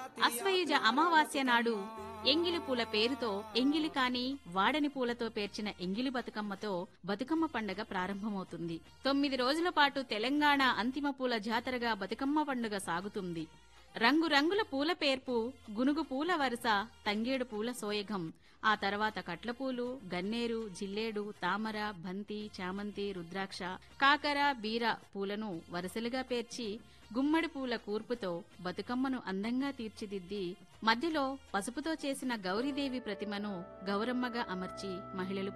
అశ్వయుజ అమావాస్య నాడు ఎంగిలి పూల పేరుతో ఎంగిలి కాని వాడని పూలతో పేర్చిన ఎంగిలి బతుకమ్మతో బతుకమ్మ పండుగ ప్రారంభమవుతుంది తొమ్మిది రోజుల పాటు తెలంగాణ అంతిమ పూల జాతరగా బతుకమ్మ పండుగ సాగుతుంది రంగురంగుల పూల పేర్పు గునుగు పూల వరుస తంగేడు పూల సోయగం ఆ తర్వాత కట్లపూలు గన్నేరు జిల్లేడు తామర బంతి చామంతి రుద్రాక్ష కాకర బీర పూలను వరుసలుగా పేర్చి గుమ్మడి పూల కూర్పుతో బతుకమ్మను అందంగా తీర్చిదిద్ది మధ్యలో పసుపుతో చేసిన గౌరీదేవి ప్రతిమను గౌరమ్మగా అమర్చి మహిళలు